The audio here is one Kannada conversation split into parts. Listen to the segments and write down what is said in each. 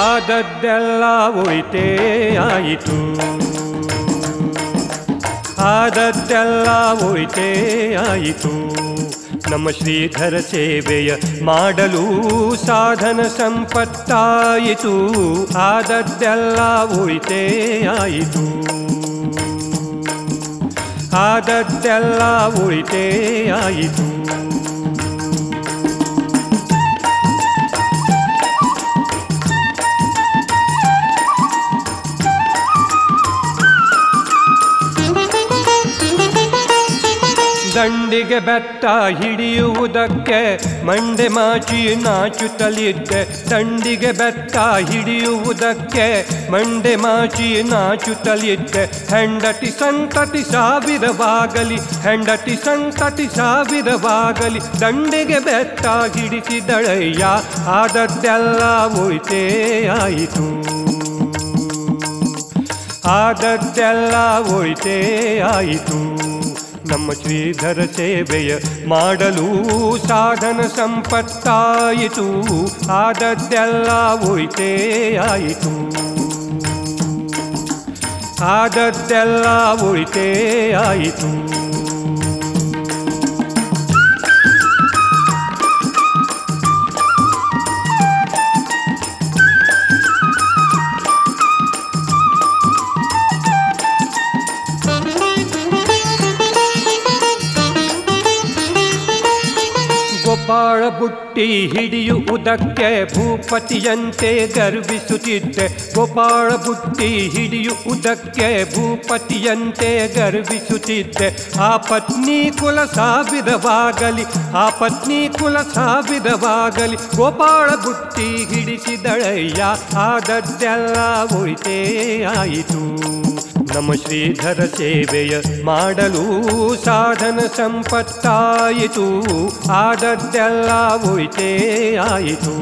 ಆದದ್ದೆಲ್ಲ ಉಳಿತೇ ಆಯಿತು ಆದದ್ದೆಲ್ಲ ಉಳಿತೇ ಆಯಿತು ನಮ್ಮ ಶ್ರೀಧರ ಸೇವೆಯ ಮಾಡಲು ಸಾಧನ ಸಂಪತ್ತಾಯಿತು ಆದದ್ದೆಲ್ಲ ಉಳಿತೇ ಆಯಿತು ಆದದ್ದೆಲ್ಲ ಉಳಿತೇ ಆಯಿತು ದಂಡಿಗೆ ಬೆತ್ತ ಹಿಡಿಯುವುದಕ್ಕೆ ಮಂಡೆ ಮಾಚಿ ನಾಚುತ್ತಲಿದ್ದೆ ದಂಡಿಗೆ ಬೆತ್ತ ಹಿಡಿಯುವುದಕ್ಕೆ ಮಂಡೆ ಮಾಚಿ ನಾಚುತ್ತಲಿದ್ದೆ ಹೆಂಡತಿ ಸಂತತಿ ಸಾವಿರವಾಗಲಿ ಹೆಂಡತಿ ಸಂತತಿ ಸಾವಿರವಾಗಲಿ ದಂಡಿಗೆ ಬೆತ್ತ ಹಿಡಿಸಿದಳಯ್ಯ ಆದದ್ದೆಲ್ಲ ಉಳಿತೇ ಆಯಿತು ಆದದ್ದೆಲ್ಲ ಉಳಿತೇ ಆಯಿತು ನಮ್ಮ ಶ್ರೀಧರ ಸೇವೆಯ ಮಾಡಲು ಸಾಧನ ಸಂಪತ್ತಾಯಿತು ಆದದ್ದೆಲ್ಲ ಉಳಿತೇ ಆಯಿತು ಆದದ್ದೆಲ್ಲ ಉಳಿತೇ ಆಯಿತು ಗೋಪಾಳ ಬುಟ್ಟಿ ಹಿಡಿಯುವುದಕ್ಕೆ ಭೂಪತಿಯಂತೆ ಗರ್ವಿಸುತ್ತಿದ್ದೆ ಗೋಪಾಳ ಬುಟ್ಟಿ ಹಿಡಿಯುವುದಕ್ಕೆ ಭೂಪತಿಯಂತೆ ಗರ್ವಿಸುತ್ತಿದ್ದೆ ಆ ಪತ್ನಿ ಕುಲ ಸಾವಿರವಾಗಲಿ ಆ ಪತ್ನಿ ಕುಲ ಸಾವಿರವಾಗಲಿ ಗೋಪಾಳ ಬುಟ್ಟಿ ಹಿಡಿಸಿದಳಯ್ಯ ಆದದ್ದೆಲ್ಲ ಉಳಿತೇ ಆಯಿತು ನಮ್ಮ ಶ್ರೀಧರ ಸೇವೆಯ ಮಾಡಲು ಸಾಧನ ಸಂಪತ್ತಾಯಿತು ಆದದ್ದೆಲ್ಲ ಉಳಿತೇ ಆಯಿತು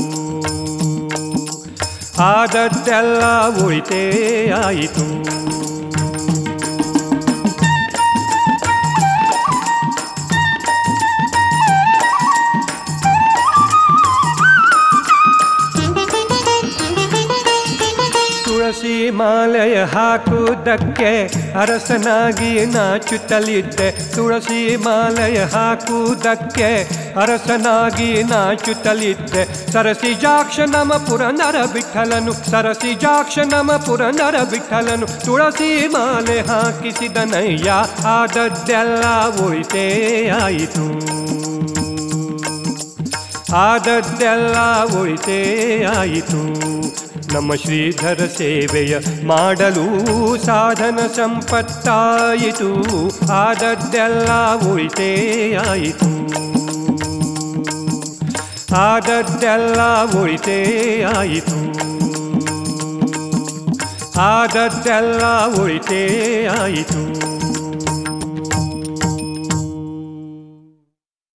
ಆದದ್ದೆಲ್ಲ ಉಳಿತೇ ಆಯಿತು ತುಳಸಿ ಮಾಲೆಯ ಹಾಕುವುದಕ್ಕೆ ಅರಸನಾಗಿ ನಾಚುತ್ತಲಿದ್ದೆ ತುಳಸಿ ಮಾಲೆಯ ಹಾಕುವುದಕ್ಕೆ ಅರಸನಾಗಿ ನಾಚುತ್ತಲಿದ್ದೆ ಸರಸಿಜಾಕ್ಷ ನಮ ಪುರನರ ಬಿಠಲನು ಸರಸಿಜಾಕ್ಷ ನಮ ಪುರನರ ಬಿಠಲನು ತುಳಸಿ ಮಾಲೆ ಹಾಕಿಸಿದನಯ್ಯ ಆದದ್ದೆಲ್ಲ ಉಳಿತೇ ಆಯಿತು ಆದದ್ದೆಲ್ಲ ಉಳಿತೇ ಆಯಿತು ನಮ್ಮ ಶ್ರೀಧರ ಸೇವೆಯ ಮಾಡಲು ಸಾಧನ ಸಂಪತ್ತಾಯಿತು ಆದದ್ದೆಲ್ಲ ಉಳಿತೇ ಆಯಿತು ಆದದ್ದೆಲ್ಲ ಉಳಿತೇ ಆಯಿತು ಆದದ್ದೆಲ್ಲ ಉಳಿತೇ ಆಯಿತು